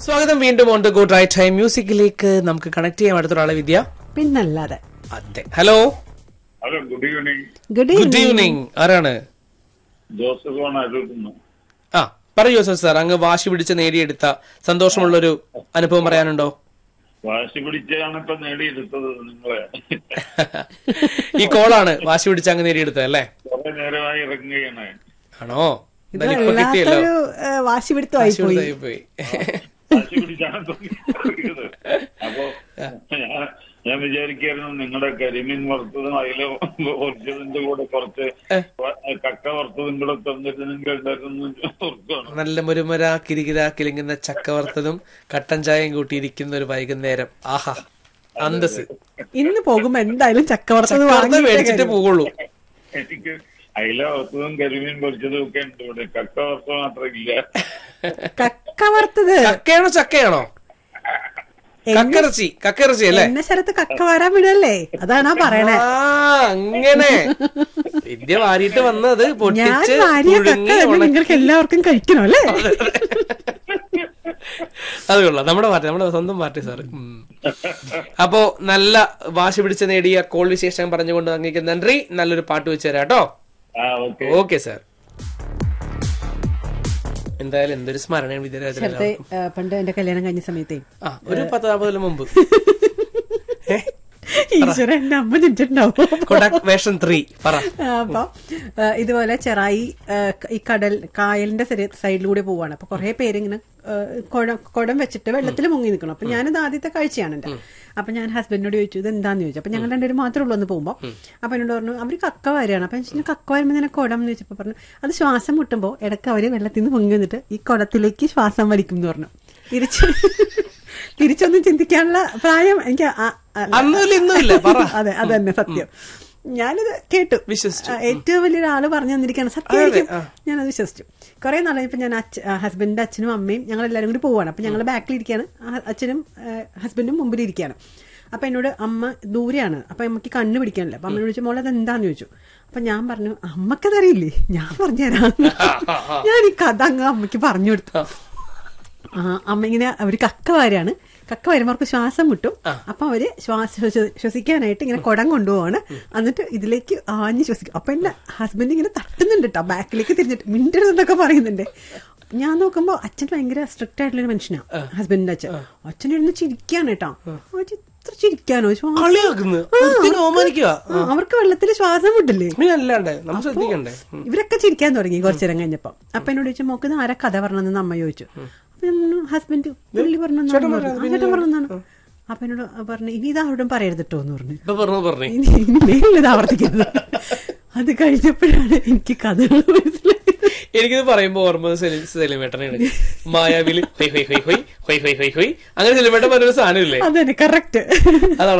സ്വാഗതം വീണ്ടും on the good right time മ്യൂസിക്കിലേക്ക് നമുക്ക് കണക്ട് ചെയ്യാം അടുത്തൊരാളെ വിദ്യ പിന്നല്ലാതെ അതെ hello hello good evening good good evening ആരാണ് ജോസഫ് ആണ് അരുന്നു ആ പറയൂ ജോസഫ് സാർ അങ്ങ് വാശി പിടിച്ച് നേടിയെടുത്ത സന്തോഷമുള്ളൊരു അനുഭവം പറയാനുണ്ടോ വാശി പിടിച്ചാണ് ഇപ്പൊ നേടിയെടുത്തത് നിങ്ങളെ ഈ കോളാണ് വാശി പിടിച്ച് അങ്ങ് നേടിയെടുത്തത് അല്ലേ കുറെ നേരമായി ഇറങ്ങുകയാണ് ആണോ ഇത് എന്തായാലും ഇപ്പൊ കിട്ടിയല്ലോ വല്ലാത്തൊരു ഏ, വാശി പിടുത്തമായി വാശി പോയി പിടുത്തമായി പോയി വാശി പിടിച്ചാണ് തുടങ്ങിയത് അപ്പൊ ഞാൻ ഞാൻ വിചാരിക്കായിരുന്നു നിങ്ങളുടെ കരിമീൻ വറുത്തതും അതില് ഒറിജിനലിന്റെ കൂടെ കുറച്ച് വ- കക്ക വറുത്തതും കൂടെ തന്നിട്ട് നിങ്ങൾ ഉണ്ടാക്കുന്നു ഓർക്കുകയാണ് നല്ല മുരുമുര കിരികിര കിലുങ്ങുന്ന ചക്കവറുത്തതും കട്ടൻ ചായയും കൂട്ടിയിരിക്കുന്ന ഒരു വൈകുന്നേരം ആഹാ അന്തസ് ഇന്ന് പോകുമ്പോ എന്തായാലും ചക്കവറുത്തത് ചക്കവറുത്ത വാങ്ങിയിട്ടേ മേടിച്ചിട്ട് വരൂ. പോകുള്ളൂ എനിക്ക് അയില വറുത്തതും കരിമീൻ പൊരിച്ചതും ഒക്കെ ഉണ്ട് ഇവിടെ കക്ക വറുത്തത് മാത്രം ഇല്ല കക്ക വറുത്തത് ചക്കയാണോ ചക്കയാണോ കക്കിറച്ചി കക്കിറച്ചി അല്ലേ എന്നെ സ്ഥലത്ത് കക്ക വരാൻ വിടല്ലേ അതാണ് ആ പറയണേ ആ അങ്ങനെ വിദ്യ വാരിയിട്ട് വന്നത് ഞാൻ പൊട്ടിച്ച് ഭാര്യ കക്ക പുഴുങ്ങി തന്നെ ഉണക്കി നിങ്ങൾക്ക് എല്ലാവർക്കും കഴിക്കണം അല്ലേ അത് കൊള്ളാം നമ്മുടെ പാർട്ടി നമ്മുടെ സ്വന്തം പാർട്ടി സാറ് അപ്പോ നല്ല വാശി പിടിച്ച് നേടിയ കോൾ വിശേഷം പറഞ്ഞുകൊണ്ട് അങ്ങേക്ക് നന്ദി നല്ലൊരു പാട്ട് വെച്ച് തരാം കേട്ടോ ആ ഓക്കെ ഓക്കെ സാർ എന്തായാലും എന്തൊരു സ്മരണയാണ് വിദ്യാരാജന നേരത്തെ ഏ, പണ്ട് എന്റെ കല്യാണം കഴിഞ്ഞ സമയത്തേ ആ ഒരു പത്ത് നാൽപ്പതിന് മുമ്പ് ഈശ്വര എന്റെ അമ്മ ചിരിച്ചിട്ടുണ്ടാവും കൊടാക് വേഷം ത്രീ പറ അപ്പൊ ഏഹ്, ഇതുപോലെ ചെറായി ഏഹ്, ഈ കടൽ കായലിന്റെ സരി- സൈഡിലൂടെ പോവാണ് അപ്പൊ കുറെ പേരിങ്ങനെ ഏഹ്, കുടം കുടം വെച്ചിട്ട് വെള്ളത്തിൽ മുങ്ങി നിൽക്കണം അപ്പൊ ഞാനിത് ആദ്യത്തെ കാഴ്ചയാണ് എന്റെ അപ്പൊ ഞാൻ ഹസ്ബൻഡിനോട് ചോദിച്ചു ഇത് എന്താന്ന് ചോദിച്ചു അപ്പൊ ഞങ്ങൾ രണ്ടുപേരും മാത്രമേ ഉള്ളൂ ഒന്ന് പോകുമ്പോ അപ്പൊ എന്നോട് പറഞ്ഞു അവര് കക്ക വരെയാണ് അപ്പൊ ഞാൻ ചോദിച്ചു, കക്ക വരുമ്പോ തന്നെ കുടം എന്ന് ചോദിച്ചപ്പോ പറഞ്ഞു അത് ശ്വാസം മുട്ടുമ്പോ ഇടയ്ക്ക് അവര് വെള്ളത്തിൽ നിന്ന് മുങ്ങി വന്നിട്ട് ഈ കുടത്തിലേക്ക് ശ്വാസം വലിക്കും എന്ന് പറഞ്ഞു തിരിച്ച് തിരിച്ചൊന്നും ചിന്തിക്കാനുള്ള പ്രായം എനിക്ക് ആ- ആ- അന്നുമില്ല ഇന്നുമില്ല പറ അതെ അത് തന്നെ സത്യം ഞാനിത് കേട്ടു വിശ്വസിച്ചു. ആ, ഏറ്റവും വലിയൊരാള് പറഞ്ഞു തന്നിരിക്കുകയാണ് സത്യമായിരിക്കും ഞാനത് വിശ്വസിച്ചു കുറെ നാളെ ഇപ്പൊ ഞാൻ അച്ഛ ഹസ്ബൻഡിന്റെ അച്ഛനും അമ്മയും ഞങ്ങൾ എല്ലാവരും കൂടി പോവാണ് അപ്പൊ ഞങ്ങൾ ബാക്കിൽ ഇരിക്കുകയാണ് ആ, അച്ഛനും ഹസ്ബൻഡും മുമ്പിൽ ഇരിക്കുകയാണ് അപ്പൊ എന്നോട് അമ്മ ദൂരെയാണ് അപ്പൊ അമ്മക്ക് കണ്ണ് പിടിക്കാനില്ല അപ്പൊ അമ്മയോട് ചോദിച്ചു മോളെ അത് എന്താന്ന് ചോദിച്ചു അപ്പൊ ഞാൻ പറഞ്ഞു അമ്മക്കതറിയില്ലേ ഞാൻ പറഞ്ഞുതരാം ഞാൻ ഈ കഥ അങ്ങ് അമ്മയ്ക്ക് പറഞ്ഞു കൊടുത്തു ആ, അമ്മ ഇങ്ങനെ അവര് കക്ക വാരാണ് കക്ക വരുമ്പോൾ അവർക്ക് ശ്വാസം മുട്ടും അപ്പൊ അവര് ശ്വാസം ശ്വസ- ശ്വസിക്കാനായിട്ട് ഇങ്ങനെ കുടം കൊണ്ടുപോവാണ് എന്നിട്ട് ഇതിലേക്ക് ആഞ്ഞ് ശ്വസിക്കും അപ്പൊ എന്റെ ഹസ്ബൻഡ് ഇങ്ങനെ തട്ടുന്നുണ്ട് കേട്ടോ ബാക്കിലേക്ക് തിരിഞ്ഞിട്ട് മിണ്ടരുതെന്നൊക്കെ പറയുന്നുണ്ട് ഞാൻ നോക്കുമ്പോ അച്ഛൻ ഭയങ്കര സ്ട്രിക്റ്റ് ആയിട്ടുള്ള ഒരു മനുഷ്യനാ ഹസ്ബൻഡിന്റെ അച്ഛൻ അച്ഛൻ ഇരുന്ന് ചിരിക്കാണ് കേട്ടോ ആ, ഇത്ര ചിരിക്കാനോ ശ്വാസം കളിയാക്കുന്നു ആ, ഒരുത്തിനെ ഓമാനിക്കുക ആ, അവർക്ക് വെള്ളത്തിൽ ശ്വാസം മുട്ടില്ലേ പിന്നെ അല്ലാണ്ട് നമ്മൾ ശ്രദ്ധിക്കണ്ടേ ഉം. ഇവരൊക്കെ ചിരിക്കാൻ തുടങ്ങി കുറച്ചു നേരം കഴിഞ്ഞപ്പോ അപ്പൊ എന്നോട് ചോദിച്ചു മോക്ക് ഇത് ആരാ കഥ പറഞ്ഞതെന്ന് അമ്മ ചോദിച്ചു അപ്പൊ ഞാൻ പറഞ്ഞു, ഹസ്ബൻഡ് പുള്ളി പറഞ്ഞു ചേട്ടൻ പറഞ്ഞതാണ് അപ്പൊ എന്നോട് പറഞ്ഞു ഇനി ഇത് ആരോടും പറയരുത് കേട്ടോ എന്ന് പറഞ്ഞു ഇപ്പൊ പറഞ്ഞു പറഞ്ഞു ഇനി ഇനി മേലിൽ ഇത് ആവർത്തിക്കരുത് അത് കഴിഞ്ഞപ്പോഴാണ് എനിക്ക് കഥകൾ മനസ്സിലായത് എനിക്കിത് പറയുമ്പോ ഓർമ്മ സെലി- സെലിമേട്ടനാണ് മായാവില് ഹൊയ് ഹൊയ് ഹൊയ് ഹൊയ് ഹൊയ് ഹൊയ് ഹൊയ് ഹൊയ് അങ്ങനെ സെലിമേട്ടൻ പറഞ്ഞൊരു സാധനമില്ലേ അതന്നെ കറക്റ്റ് അതാണ്